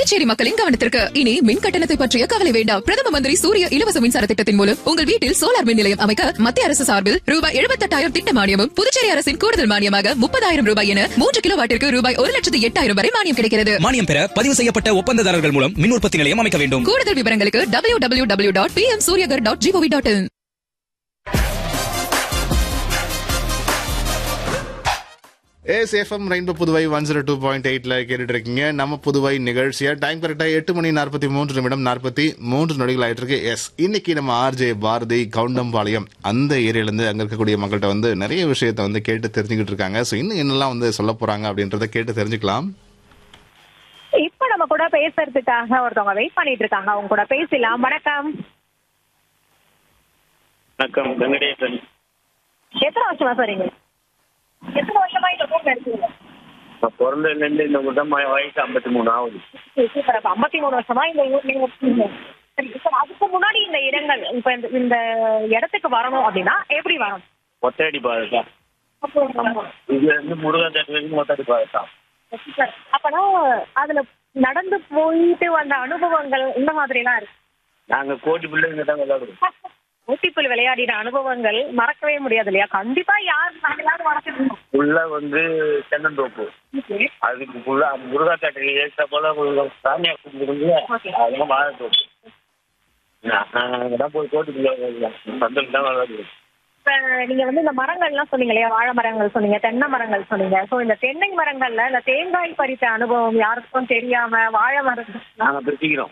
புதுச்சேரி மக்களின் கவனத்திற்கு இனி மின் கட்டணத்தை பற்றிய கவலை வேண்டாம் பிரதம மந்திரி சூரிய இலவச மின்சார திட்டத்தின் மூலம் உங்கள் வீட்டில் சோலார் மின் நிலையம் அமைக்க மத்திய அரசு சார்பில் ரூபாய் எழுபத்தெட்டாயிரம் திட்ட மானியமும் புதுச்சேரி அரசின் கூடுதல் மானியமாக முப்பதாயிரம் ரூபாய் என மூன்று கிலோ வாட்டிற்கு ரூபாய் ஒரு லட்சத்து எட்டாயிரம் வரை மானியம் கிடைக்கிறது மானியம் பெற பதிவு செய்யப்பட்ட ஒப்பந்ததாரர்கள் மூலம் மின் உற்பத்தி நிலையம் அமைக்க வேண்டும் கூடுதல் விவரங்களுக்கு W W W dot P M Suryaghar dot gov dot in AS FM rainbow Puduvai one zero two point எயிட்ல கேட்டுட்டு இருக்கீங்க நம்ம புதுவை நிகழ்ச்சியா டைம் கரெக்டா எட்டு மணி நாற்பத்தி மூன்று நிமிடம் நாற்பத்தி மூன்று நொடிகள் ஆயிட்டு இருக்கு எஸ் இன்னைக்கு நம்ம ஆர்ஜே பாரதி கவுண்டம்பாளையம் அந்த ஏரியால இருந்து அங்க இருக்கக்கூடிய மக்கள்கிட்ட வந்து நிறைய விஷயத்த வந்து கேட்டு தெரிஞ்சுக்கிட்டு இருக்காங்க ஸோ இன்னும் என்னெல்லாம் வந்து சொல்ல போறாங்க அப்படின்றத கேட்டு தெரிஞ்சுக்கலாம் இப்ப நம்ம கூட பேசுறதுக்காக ஒருத்தவங்க வெயிட் பண்ணிட்டு இருக்காங்க அவங்க கூட பேசலாம் வணக்கம் வணக்கம் வெங்கடேசன் எத்தனை வருஷமா சரிங்க எத்தனை வருஷமா இந்த ஊர்ல இருக்கீங்க நான் பிறந்ததுலேருந்து இந்த ஊர் தான் வயசு ஐம்பத்தி மூணு ஆகுது சூப்பர் அப்ப ஐம்பத்தி மூணு வருஷமா இந்த ஊர்ல இருக்கீங்க சரி இப்ப அதுக்கு முன்னாடி இந்த இடங்கள் இப்ப இந்த- இந்த இடத்துக்கு வரணும் அப்படின்னா எப்படி வரணும் ஒத்தடி பாதை தான் இதுல இருந்து முருகன் வரைக்கும் ஒத்தடி பாதை தான் சூப்பர். அப்பனா அதுல நடந்து போயிட்டு வந்த அனுபவங்கள் இந்த மாதிரி எல்லாம் இருக்கு நாங்க கோடி பிள்ளைங்க தான் விளையாடுவோம் ஊட்டிப்புல் விளையாடின அனுபவங்கள் மறக்கவே முடியாது இல்லையா கண்டிப்பா யார் நாங்களாவது மறக்கணும் ஃபுல்லா வந்து தென்னந்தோப்பு அதுக்கு ஃபுல்லா முருகா காட்டுக்கு ஏற்ற போல ஒரு சாமியா கும்பிடுங்க அதெல்லாம் வாழைத்தோப்பு நாங்க தான் போய் கோடி பிள்ளை சந்தல் தான் விளையாடுவோம் இப்ப நீங்க வந்து இந்த மரங்கள்லாம் சொன்னீங்க இல்லையா வாழை மரங்கள் சொன்னீங்க தென்னை மரங்கள் சொன்னீங்க சோ இந்த தென்னை மரங்கள்ல இந்த தேங்காய் பறித்த அனுபவம் யாருக்கும் தெரியாம வாழை மரங்கள் நாங்க பிரிச்சுக்கிறோம்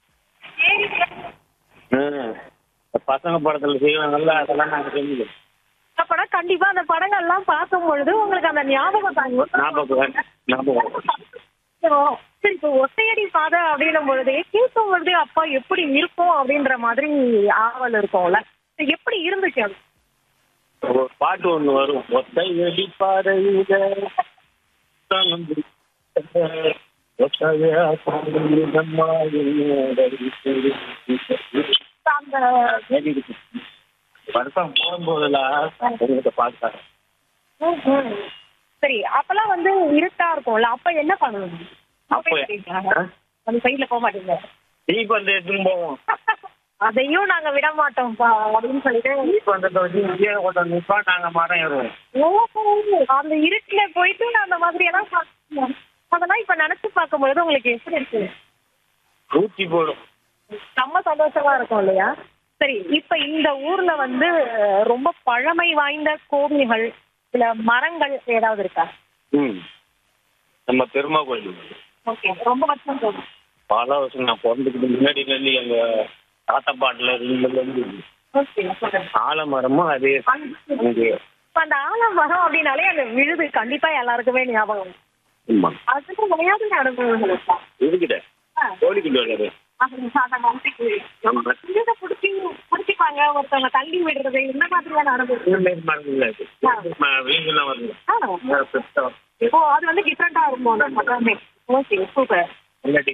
ம். பசங்க படத்துல செய்வாங்கல்ல அதெல்லாம் நாங்க செஞ்சுக்கிறோம் அப்பனா கண்டிப்பா அந்த படங்கள்லாம் பார்க்கும் பொழுது உங்களுக்கு அந்த ஞாபகம் தாங்க ஞாபகம் ஞாபகம் சரி இப்போ ஒத்தையடி பாதை அப்படின்னும் பொழுது கேட்கும் பொழுது அப்பா எப்படி இருக்கும் அப்படின்ற மாதிரி ஆவல் இருக்கும்ல எப்படி இருந்துச்சு அது ஒரு பாட்டு ஒண்ணு வரும் ஒத்தை வெடி பாறையில அந்த வருஷம் போகும்போதெல்லாம் எங்கிட்ட பாட்டாங்க ம், ம். சரி அப்பெல்லாம் வந்து இருட்டா இருக்கும்ல அப்ப என்ன பண்ணுவீங்க அப்ப அப்ப- எப்படி? ஆ? அந்த சைட்ல போக மாட்டீங்க டீ பந்து எடுத்துன்னு போவோம் அதையும் நாங்க விட மாட்டோம்ப்பா அப்படின்னு சொல்லிட்டு டீ பந்தத்தை வச்சு இங்கே ஒருத்தன் நிற்பான் நாங்க மரம் ஏறுவோம் ஓஹோ, அந்த இருட்டுல போயிட்டு நான் அந்த மாதிரி எல்லாம் பார்க்கணும். அதெல்லாம் இப்ப நினைச்சு பார்க்கும்பொழுது உங்களுக்கு எப்படி இருக்கு ஊற்றி போடும் செம்ம சந்தோஷமா இருக்கும் இல்லையா சரி இப்ப இந்த ஊர்ல வந்து அஹ், ரொம்ப பழமை வாய்ந்த கோவில்கள் இல்ல மரங்கள் ஏதாவது இருக்கா ம் நம்ம பெருமா கோயில் ஓகே ரொம்ப வருஷம் போகும் பல வருஷம் நான் பிறந்துக்கிட்டு முன்னாடி இருந்து எங்க தாத்தா பாட்டுல இருந்து ஓகே ஆலமரமும் அதே இங்கே இப்ப அந்த ஆலமரம் அப்படின்னாலே அந்த விழுது கண்டிப்பா எல்லாருக்குமே ஞாபகம் ஆமா அதுக்கு விளையாடுற அனுபவங்கள் இருக்கா இதுக்கிட்ட கோழிக்கிட்ட விளையாடு அது அந்த மாதிரி ஆமா. விழுத புடிச்சி புடிச்சிப்பாங்க ஒருத்தவங்க தள்ளி விடுறது இந்த மாதிரியான அனுபவம் இந்த மாதிரி மரம் இல்லை வீங்கெல்லாம் வருது ஆ. பெருசா ஓ அது வந்து டிஃப்ரெண்டா இருக்கும் அந்த பக்கமே ஓகே சூப்பர் இல்லாட்டி